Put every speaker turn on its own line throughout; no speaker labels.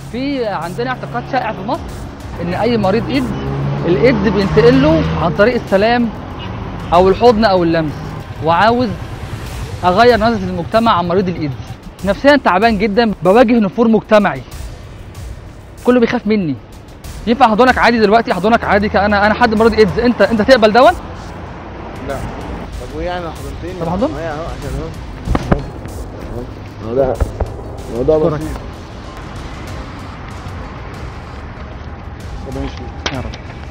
في عندنا اعتقاد شائع في مصر ان اي مريض ايدز الايدز بينتقل له عن طريق السلام او الحضن او اللمس وعاوز اغير نظره المجتمع عن مريض الايدز نفسيا تعبان جدا بواجه نفور مجتمعي كله بيخاف مني ينفع احضنك عادي دلوقتي احضنك عادي كأنا انا حد مريض ايدز انت انت تقبل دون
لا طب وايه يعني حضنتين
طب حضن؟
ما هي اهو عشان اهو اهو ده الموضوع
أشكرك.
بسيط ربنا يشفيك
يا رب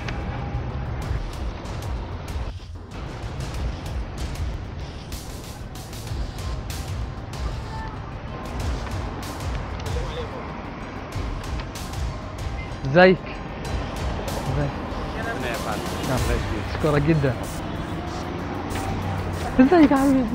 ازيك ازيك نعم. اشكرك جدا ازيك يا حبيبي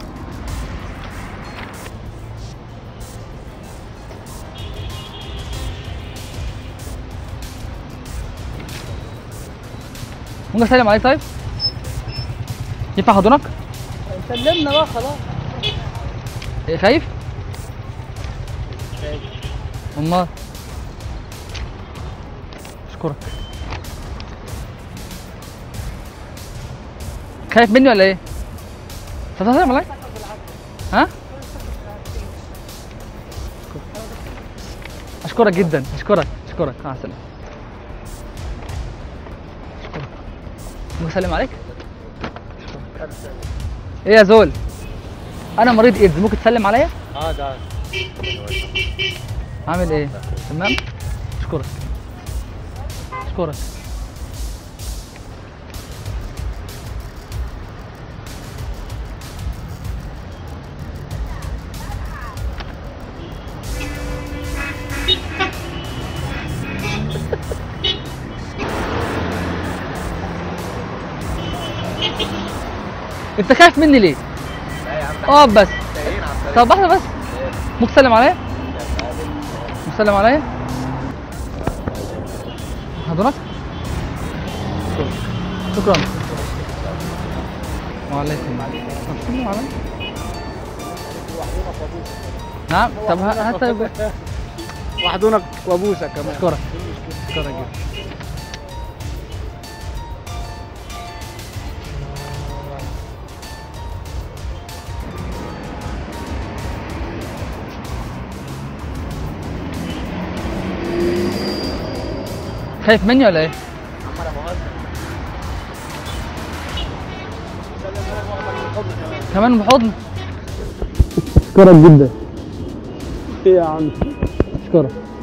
ممكن اسلم عليك طيب؟ ينفع حضنك؟
سلمنا بقى خلاص
إيه، خايف؟ امال اشكرك خايف مني ولا ايه؟ طب تسلم عليك؟ ها؟ اشكرك جدا اشكرك اشكرك مع السلامه اشكرك ممكن اسلم عليك؟ ايه يا زول؟ انا مريض ايدز ممكن تسلم عليا؟
اه ده
عامل ايه؟ تمام؟ اشكرك اشكرك انت خايف مني ليه؟ اه بس طب واحده بس ممكن تسلم عليا؟ مسلم عليا حضرتك شكرا وعليكم طب سلم عليا نعم طب ه- هات طيب
وحضنك وابوسك كمان
اشكرك اشكرك جدا خايف مني ولا ايه؟ كمان بحضن اشكرك جدا
ايه يا عم
اشكرك